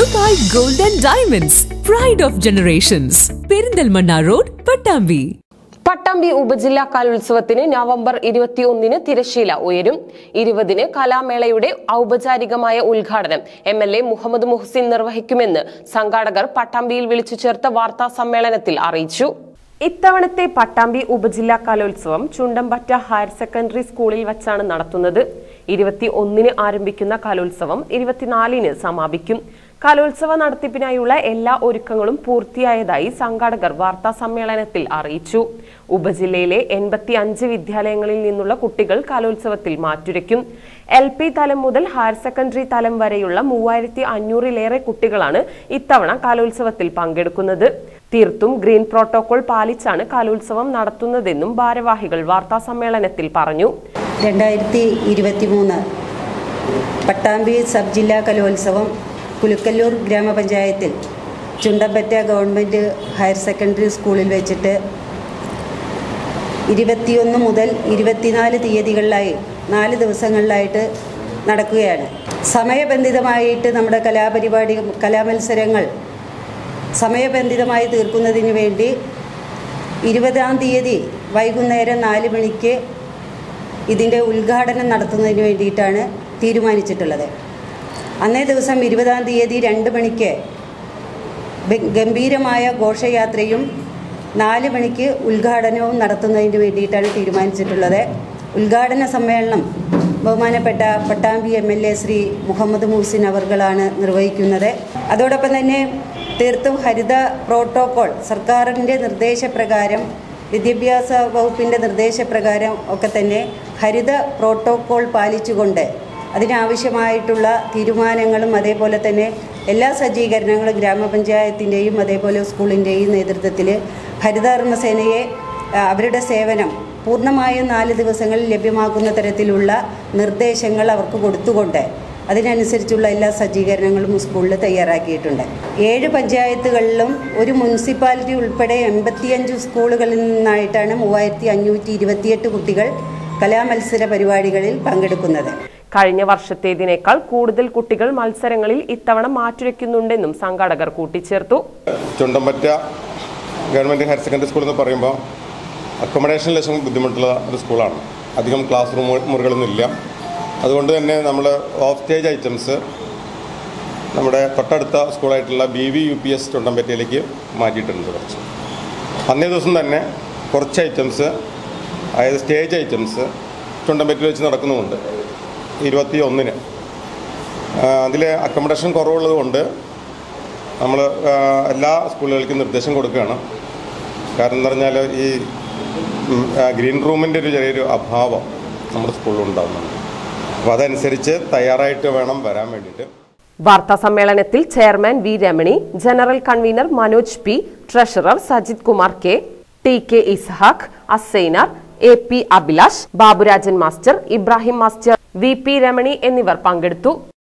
Dubai gold and diamonds pride of generations Perinthalmanna road Pattambi Pattambi ഉപജില്ലാ കലോത്സവത്തിന് November ഇരുപത്തിയൊന്നിന് തിരശീല ഉയരും ഇരുപതിന് കലാമേളയുടെ ഔപചാരികമായ ഉദ്ഘാടനം M L A Muhammad Muhsin നിർവഹിക്കുമെന്ന് സംഘാടകർ പട്ടാമ്പിയിൽ വിളിച്ചു ചേർത്ത വാർത്താ സമ്മേളനത്തിൽ അറിയിച്ചു ഇത്തവണത്തെ പട്ടാമ്പി ഉപജില്ലാ കലോത്സവം ചുണ്ടമ്പറ്റ ഹയർ സെക്കൻഡറി സ്കൂളിൽ വച്ചാണ് നടത്തുന്നത് ഇരുപത്തി ഒന്നിന് ആരംഭിക്കുന്ന കലോത്സവം ഇരുപത്തിനാലിന് സമാപിക്കും കലോത്സവ നടത്തിപ്പിനായുള്ള എല്ലാ ഒരുക്കങ്ങളും പൂർത്തിയായതായി സംഘാടകർ വാർത്താ സമ്മേളനത്തിൽ അറിയിച്ചു ഉപജില്ലയിലെ എൺപത്തി അഞ്ച് വിദ്യാലയങ്ങളിൽ നിന്നുള്ള കുട്ടികൾ കലോത്സവത്തിൽ മാറ്റുരയ്ക്കും എൽ പി തലം മുതൽ ഹയർ സെക്കൻഡറി തലം വരെയുള്ള മൂവായിരത്തി അഞ്ഞൂറിലേറെ കുട്ടികളാണ് ഇത്തവണ കലോത്സവത്തിൽ പങ്കെടുക്കുന്നത് തീർത്തും ഗ്രീൻ പ്രോട്ടോകോൾ പാലിച്ചാണ് കലോത്സവം നടത്തുന്നതെന്നും ഭാരവാഹികൾ വാർത്താ സമ്മേളനത്തിൽ പറഞ്ഞു രണ്ടായിരത്തി ഇരുപത്തി മൂന്ന് പട്ടാമ്പി സബ് ജില്ലാ കലോത്സവം കുലുക്കല്ലൂർ ഗ്രാമപഞ്ചായത്തിൽ ചുണ്ടമ്പറ്റ ഗവൺമെൻറ് ഹയർ സെക്കൻഡറി സ്കൂളിൽ വെച്ചിട്ട് ഇരുപത്തിയൊന്ന് മുതൽ ഇരുപത്തിനാല് തീയതികളിലായി നാല് ദിവസങ്ങളിലായിട്ട് നടക്കുകയാണ് സമയബന്ധിതമായിട്ട് നമ്മുടെ കലാപരിപാടി കലാമത്സരങ്ങൾ സമയബന്ധിതമായി തീർക്കുന്നതിന് വേണ്ടി ഇരുപതാം തീയതി വൈകുന്നേരം നാല് മണിക്ക് ഇതിൻ്റെ ഉദ്ഘാടനം നടത്തുന്നതിന് വേണ്ടിയിട്ടാണ് തീരുമാനിച്ചിട്ടുള്ളത് അന്നേ ദിവസം ഇരുപതാം തീയതി രണ്ട് മണിക്ക് ബ- ഗംഭീരമായ ഘോഷയാത്രയും നാല് മണിക്ക് ഉദ്ഘാടനവും നടത്തുന്നതിന് വേണ്ടിയിട്ടാണ് തീരുമാനിച്ചിട്ടുള്ളത് ഉദ്ഘാടന സമ്മേളനം ബഹുമാനപ്പെട്ട Pattambi M L A Shri Muhammad Muhsin അവർകളാണ് നിർവഹിക്കുന്നത് അതോടൊപ്പം തന്നെ തീർത്തും ഹരിത പ്രോട്ടോകോൾ സർക്കാരിൻ്റെ നിർദ്ദേശപ്രകാരം വിദ്യാഭ്യാസ വകുപ്പിൻ്റെ നിർദ്ദേശപ്രകാരം ഒക്കെ തന്നെ ഹരിത പ്രോട്ടോകോൾ പാലിച്ചുകൊണ്ട് അതിനാവശ്യമായിട്ടുള്ള തീരുമാനങ്ങളും അതേപോലെ തന്നെ എല്ലാ സജ്ജീകരണങ്ങളും ഗ്രാമപഞ്ചായത്തിൻ്റെയും അതേപോലെ സ്കൂളിൻ്റെയും നേതൃത്വത്തിൽ ഹരിതകർമ്മസേനയെ ആ, അവരുടെ സേവനം പൂർണ്ണമായും നാല് ദിവസങ്ങളിൽ ലഭ്യമാക്കുന്ന തരത്തിലുള്ള നിർദ്ദേശങ്ങൾ അവർക്ക് കൊടുത്തുകൊണ്ട് അതിനനുസരിച്ചുള്ള എല്ലാ സജ്ജീകരണങ്ങളും സ്കൂളിൽ തയ്യാറാക്കിയിട്ടുണ്ട് ഏഴ് പഞ്ചായത്തുകളിലും ഒരു മുനിസിപ്പാലിറ്റി ഉൾപ്പെടെ എൺപത്തിയഞ്ച് സ്കൂളുകളിൽ നിന്നായിട്ടാണ് മൂവായിരത്തി അഞ്ഞൂറ്റി ഇരുപത്തിയെട്ട് കുട്ടികൾ കലാമത്സര പരിപാടികളിൽ പങ്കെടുക്കുന്നത് കഴിഞ്ഞ വർഷത്തേതിനേക്കാൾ കൂടുതൽ കുട്ടികൾ മത്സരങ്ങളിൽ ഇത്തവണ മാറ്റുരയ്ക്കുന്നുണ്ടെന്നും സംഘാടകർ കൂട്ടിച്ചേർത്തു Chundampatta government higher secondary school എന്ന് പറയുമ്പോൾ അക്കോമഡേഷൻ ലക്ഷം ബുദ്ധിമുട്ടുള്ള ഒരു സ്കൂളാണ് അധികം ക്ലാസ് റൂം മുറികളൊന്നും ഇല്ല അതുകൊണ്ട് തന്നെ നമ്മൾ ഓഫ് സ്റ്റേജ് ഐറ്റംസ് നമ്മുടെ തൊട്ടടുത്ത സ്കൂളായിട്ടുള്ള B V U P S ചുണ്ടമ്പറ്റയിലേക്ക് മാറ്റിയിട്ടുണ്ട് കുറച്ച് അന്നേ ദിവസം തന്നെ കുറച്ച് ഐറ്റംസ് അതായത് സ്റ്റേജ് ഐറ്റംസ് ചുണ്ടമ്പറ്റയിൽ വെച്ച് നടക്കുന്നുമുണ്ട് ഇരുപത്തി ഒന്നിന് അതിൽ അക്കോമഡേഷൻ കുറവുള്ളത് കൊണ്ട് നമ്മൾ എല്ലാ സ്കൂളുകൾക്കും നിർദ്ദേശം കൊടുക്കുകയാണ് കാരണം എന്ന് പറഞ്ഞാൽ ഈ ഉം, ആ, ഗ്രീൻ റൂമിൻ്റെ ഒരു ചെറിയൊരു അഭാവം നമ്മുടെ സ്കൂളിൽ ഉണ്ടാകുന്നുണ്ട് അപ്പോൾ അതനുസരിച്ച് തയ്യാറായിട്ട് വേണം വരാൻ വേണ്ടിയിട്ട് വാർത്താ സമ്മേളനത്തിൽ chairman V Ramani general convener Manoj P treasurer Sajith Kumar K T K Ishaq Assainar A P Abhilash Baburajan master Ibrahim master V P Ramani എന്നിവർ പങ്കെടുത്തു